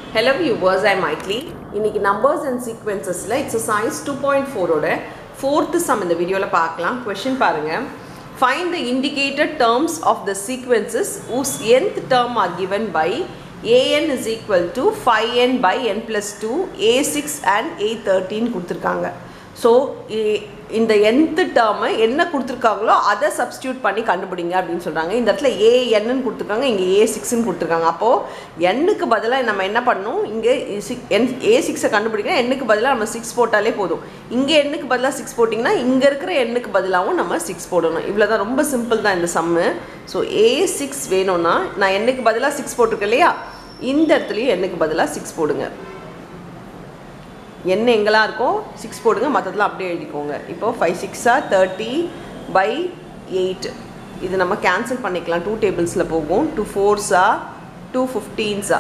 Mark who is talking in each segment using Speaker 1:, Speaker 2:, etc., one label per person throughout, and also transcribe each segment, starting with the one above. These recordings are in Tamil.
Speaker 1: Hello viewers, I'm Maitli. இன்னைக்கு நம்பர்ஸ் அண்ட் சீக்வன்சஸில் எக்ஸசைஸ் டூ பாயிண்ட் ஃபோரோட ஃபோர்த்து சம் இந்த வீடியோவில் பார்க்கலாம் கொஷின் பாருங்கள் find the indicated terms of the sequences whose nth term are given by an is equal to 5n by n plus 2 a6 and a13 கொடுத்துருக்காங்க ஸோ இந்த nth டேர்மை என்ன கொடுத்துருக்காங்களோ அதை சப்ஸ்டியூட் பண்ணி கண்டுபிடிங்க அப்படின்னு சொல்கிறாங்க இந்த இடத்துல ஏஎன்னு கொடுத்துருக்காங்க இங்கே ஏ சிக்ஸ்ன்னு கொடுத்துருக்காங்க அப்போது எண்ணுக்கு பதிலாக நம்ம என்ன பண்ணணும் இங்கே சிக் என் ஏ சிக்ஸை கண்டுபிடிக்கணும் எண்ணுக்கு பதிலாக நம்ம சிக்ஸ் போட்டாலே போதும் இங்கே எண்ணுக்கு பதிலாக சிக்ஸ் போட்டிங்கன்னா இங்கே இருக்கிற எண்ணுக்கு பதிலாகவும் நம்ம சிக்ஸ் போடணும் இவ்வளோ தான் ரொம்ப சிம்பிள் தான் இந்த சம்மு ஸோ ஏ சிக்ஸ் வேணும்னா நான் எண்ணுக்கு பதிலாக சிக்ஸ் போட்டிருக்கேன் இல்லையா இந்த இடத்துலையும் எண்ணுக்கு பதிலாக சிக்ஸ் போடுங்க என்ன எங்கெல்லாம் இருக்கோ சிக்ஸ் போடுங்க மற்றதெல்லாம் அப்படியே எழுதிக்கோங்க இப்போது ஃபைவ் சிக்ஸா தேர்ட்டி பை எயிட் இது நம்ம கேன்சல் பண்ணிக்கலாம் டூ டேபிள்ஸில் போகும் டூ ஃபோர்ஸா டூ ஃபிஃப்டீன்ஸா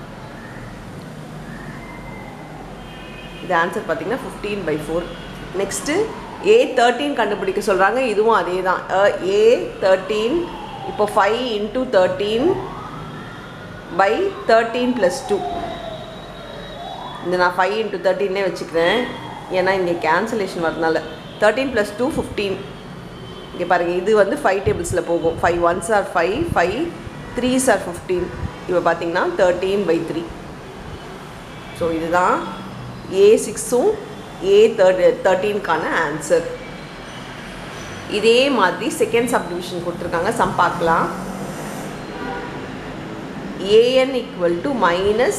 Speaker 1: இது ஆன்சர் பார்த்தீங்கன்னா fifteen by four next a thirteen கண்டுபிடிக்க சொல்கிறாங்க இதுவும் அதே தான் ஏ தேர்ட்டீன் இப்போ five into thirteen by thirteen plus two இந்த நான் ஃபைவ் இன்ட்டு தேர்ட்டின்னே வச்சுக்கிறேன் ஏன்னா இங்கே கேன்சலேஷன் வரதுனால தேர்ட்டீன் ப்ளஸ் டூ ஃபிஃப்டீன் இங்கே பாருங்கள் இது வந்து ஃபைவ் டேபிள்ஸில் போகும் five ones are five five threes are fifteen இப்போ பார்த்தீங்கன்னா தேர்ட்டீன் பை த்ரீ ஸோ இதுதான் ஏ சிக்ஸும் ஏ தேர்ட் தேர்ட்டீனுக்கான ஆன்சர் இதே மாதிரி செகண்ட் சப்டிவிஷன் கொடுத்துருக்காங்க சம் பார்க்கலாம் a n equal to minus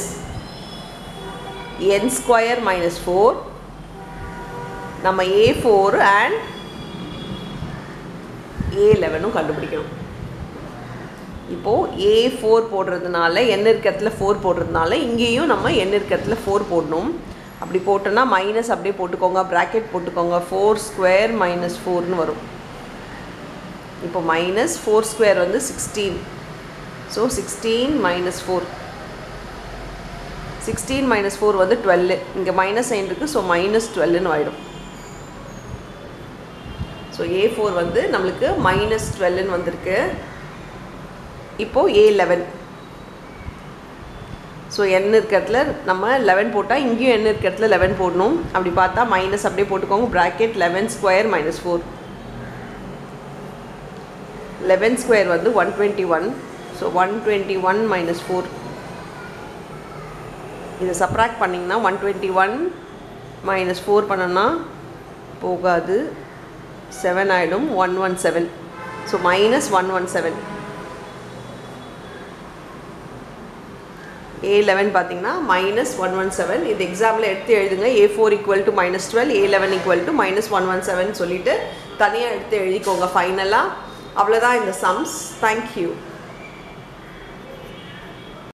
Speaker 1: n square minus four நம்ம ஏ ஃபோர் அண்ட் ஏ லெவனும் கண்டுபிடிக்கணும் இப்போது ஏ ஃபோர் போடுறதுனால என் இருக்கிறதுல ஃபோர் போடுறதுனால இங்கேயும் நம்ம என் இருக்கிறதுல ஃபோர் போடணும் அப்படி போட்டோன்னா மைனஸ் அப்படியே போட்டுக்கோங்க ப்ராக்கெட் போட்டுக்கோங்க ஃபோர் ஸ்கொயர் மைனஸ் ஃபோர்னு வரும் இப்போ மைனஸ் ஃபோர் ஸ்கொயர் வந்து sixteen so sixteen minus four sixteen minus four வந்து டுவெல்லு இங்கே மைனஸ் சைன் இருக்குது ஸோ மைனஸ் டுவெல்லுன்னு ஆகிடும் ஸோ ஏ ஃபோர் வந்து நம்மளுக்கு மைனஸ் டுவெல்லுன்னு வந்திருக்கு இப்போது ஏ லெவன் ஸோ என் இருக்கிறதுல நம்ம லெவன் போட்டால் இங்கேயும் என் இருக்கிறதுல லெவன் போடணும் அப்படி பார்த்தா மைனஸ் அப்படியே போட்டுக்கோங்க bracket eleven square minus four eleven square வந்து one twenty one so one twenty one minus four இதை சப்ராக்ட் பண்ணிங்கன்னா one twenty one minus four பண்ணோன்னா போகாது செவன் ஆகிடும் one one seven so minus one one seven a eleven பார்த்தீங்கன்னா மைனஸ் ஒன் ஒன் செவன் இது எக்ஸாமில் எடுத்து எழுதுங்க a four equal to minus twelve a eleven equal to minus one one seven சொல்லிவிட்டு தனியாக எடுத்து எழுதிக்கோங்க ஃபைனலாக அவ்வளோதான் இந்த சம்ஸ் தேங்க்யூ